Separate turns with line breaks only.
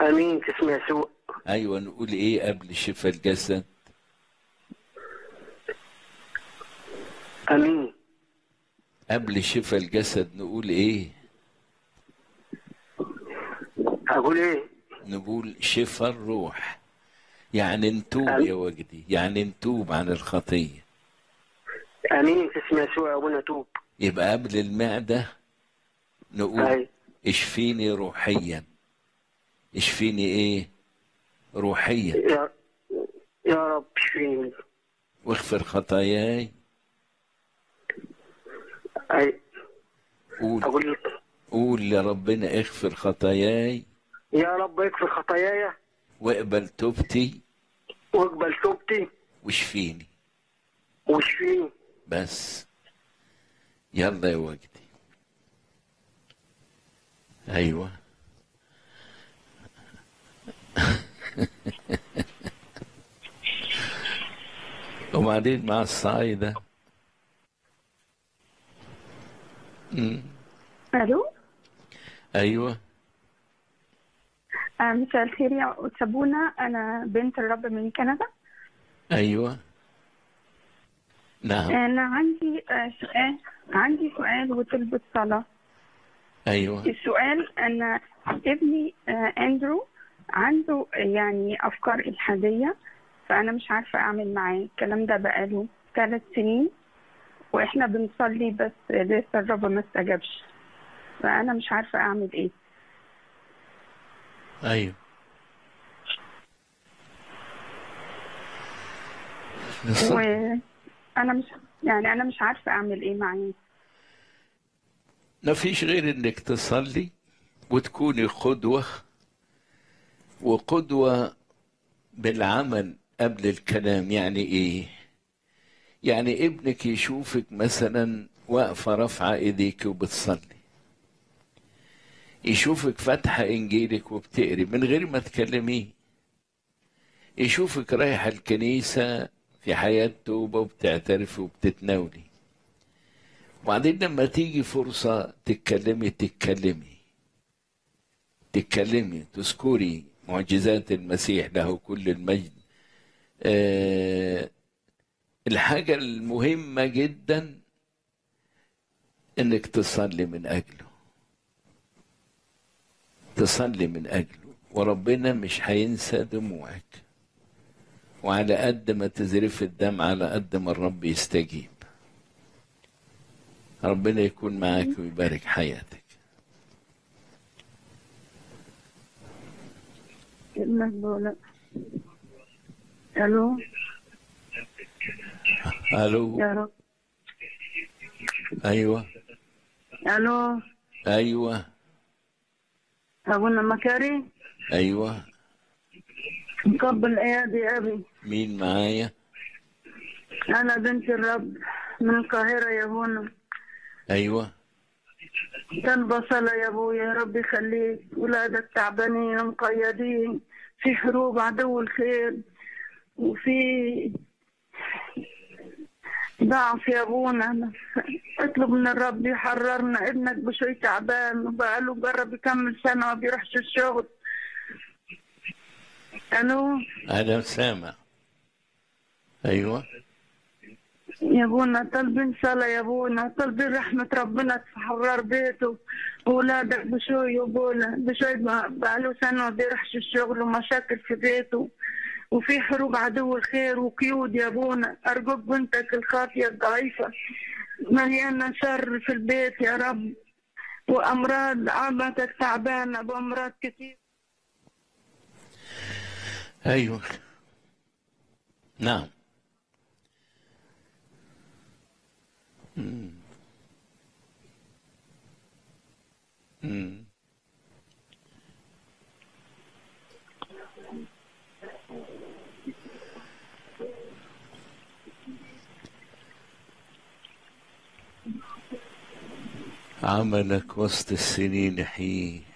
امين في اسم يسوع
ايوه نقول ايه قبل شفاء الجسد
امين
قبل شفاء الجسد نقول ايه
اقول ايه
نقول شفاء الروح يعني نتوب يا وجدي يعني نتوب عن الخطيه
امين في اسم يسوع يا ابونا توب
يبقى قبل المعده نقول
اي
اشفيني روحيا اشفيني ايه روحيا
يا يا رب اشفيني
واغفر خطاياي
اي
قول
اقول
قول لربنا اغفر خطاياي
يا رب اغفر خطاياي
واقبل توبتي
واقبل توبتي
واشفيني
واشفيني
بس يلا يا وجدي ايوه وبعدين مع الصعيدة أمم،
الو
ايوه
آه، مساء الخير يا أتسابونا أنا بنت الرب من كندا
ايوه نعم
أنا عندي آه، سؤال عندي سؤال وطلبة صلاة
ايوه
السؤال أن ابني آه، أندرو عنده يعني أفكار إلحادية فأنا مش عارفة أعمل معاه الكلام ده بقاله ثلاث سنين وإحنا بنصلي بس لسه الرب ما استجابش فأنا مش عارفة أعمل إيه
ايوه نص-
وأنا مش يعني أنا مش عارفة أعمل إيه معاه
ما فيش غير انك تصلي وتكوني قدوة وقدوة بالعمل قبل الكلام يعني ايه يعني ابنك يشوفك مثلا واقفة رافعة ايديك وبتصلي يشوفك فاتحة انجيلك وبتقري من غير ما تكلميه يشوفك رايحة الكنيسة في حياة توبة وبتعترف وبتتناولي وبعدين لما تيجي فرصة تتكلمي تتكلمي تتكلمي تذكري معجزات المسيح له كل المجد آه الحاجة المهمة جدا انك تصلي من اجله تصلي من اجله وربنا مش هينسى دموعك وعلى قد ما تزرف الدم على قد ما الرب يستجيب ربنا يكون معاك ويبارك حياتك
المقبولة ألو
الو
يا رب
ايوه
ألو
ايوه
أبونا مكاري
ايوه
مقبل أيادي يا أبي
مين معايا
أنا بنت الرب من القاهرة يا أبونا
ايوه
كان بصلة يا أبويا يا رب يخليك ولادك تعبانين مقيدين في حروب عدو الخير وفي ضعف يا أبونا اطلب من الرب يحررنا ابنك بشوي تعبان وبقاله جرب يكمل سنة ما بيروحش الشغل ألو
انا سامع ايوه
يا ابونا طالبين صلاة يا ابونا طالبين رحمة ربنا تحرر بيته وولادك بشوي وبونا بشوي بقاله سنة ما بيروحش الشغل ومشاكل في بيته وفي حروب عدو الخير وقيود يا ابونا ارجوك بنتك الخاطية الضعيفة مليانة شر في البيت يا رب وامراض عمتك تعبانة بامراض كتير
ايوه نعم مم. مم. عملك وسط السنين حين